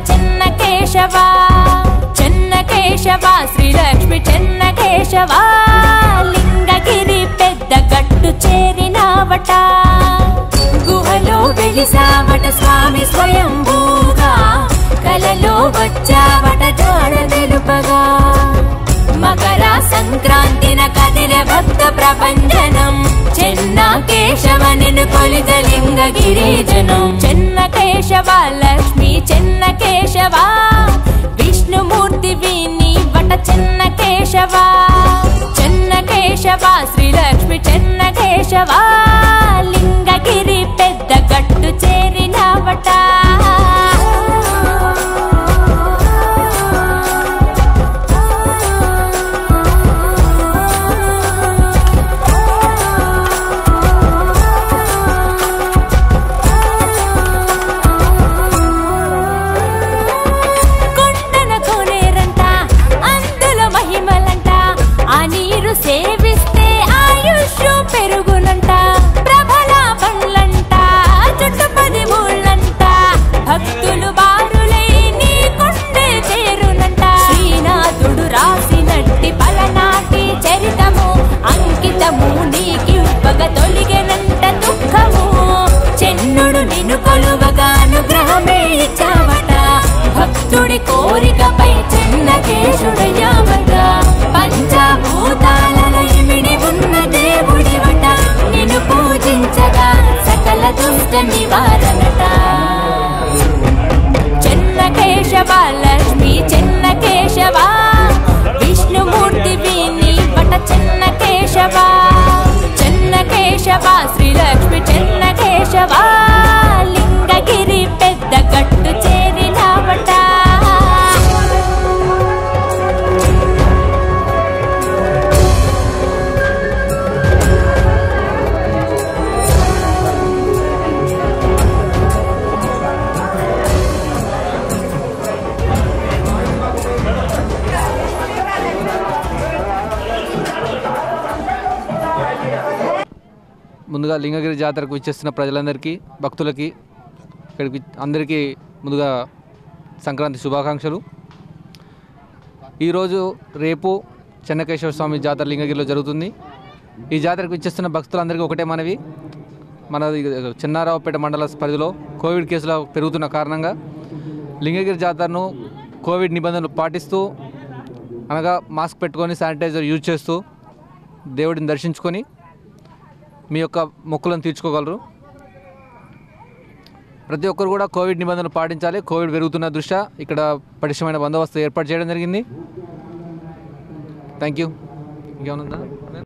చెన్న కేశవ చెన్న కేశవ శ్రీలక్ష్మి చెన్న కేశవ లింగగిరి పెద్ద గట్టు చేరినావట గుహలో వెలిసావట స్వామి స్వయంభూగా కలలో వచ్చావట జాడ తెలుపగా మకర సంక్రాంతిన కదిలే భక్త ప్రపంచనం చెన్న కేశవ నిన్ను కొలిత లింగ గిరిజనం చెన్న కేశవ లక్ష్మి చెన్న కేశవ విష్ణుమూర్తి విని వట చెన్న కేశవ చెన్న కేశవ శ్రీలక్ష్మి చెన్న కేశవ లింగగిరి పెద్ద గట్టు చేరినవట కొండన కోనేరంట అందులో మహిమలంట ఆ నీరు సేవిస్తే ఆయుష్ పెరుగునంట ప్రభల బండ్లంట చుట్టుపది ఊళ్ళంట భక్తులు బారులై నీ కొండే చేరునంట శ్రీనాథుడు రాసినట్టి పలనాటి చరితము అంకితము నీకివ్వగ తొలిగెనంట దుఃఖము చెన్నుడు నిన్ను కొలువగా అనుగ్రహమే ఇచ్చావట భక్తుడి కోరికపై చిన్న కేశుడయ్యావట పంచభూతాలలో ఇమిడి ఉన్న దేవుడివట నిన్ను పూజించగా సకల దుష్ట నివారణట చెన్న కేశవ లక్ష్మి చెన్న కేశవ విష్ణుమూర్తి విని వట చెన్న కేశవ చెన్న కేశవ శ్రీలక్ష్మి చెన్న కేశవ లింగగిరి పెద్ద గట్టు చేరినవట ముందుగా లింగగిరి జాతరకు ఇచ్చేస్తున్న ప్రజలందరికీ భక్తులకి ఇక్కడికి అందరికీ ముందుగా సంక్రాంతి శుభాకాంక్షలు ఈరోజు రేపు చెన్నకేశ్వర స్వామి జాతర లింగగిరిలో జరుగుతుంది ఈ జాతరకు ఇచ్చేస్తున్న భక్తులందరికీ ఒకటే మనవి మన చిన్నారావుపేట మండల పరిధిలో కోవిడ్ కేసులు పెరుగుతున్న కారణంగా లింగగిరి జాతరను కోవిడ్ నిబంధనలు పాటిస్తూ అనగా మాస్క్ పెట్టుకొని శానిటైజర్ యూజ్ చేస్తూ దేవుడిని దర్శించుకొని మీ యొక్క మొక్కులను తీర్చుకోగలరు ప్రతి ఒక్కరు కూడా కోవిడ్ నిబంధనలు పాటించాలి కోవిడ్ పెరుగుతున్న దృష్ట్యా ఇక్కడ పటిష్టమైన బందోబస్తు ఏర్పాటు చేయడం జరిగింది థ్యాంక్ యూ ఇంకేమన్నా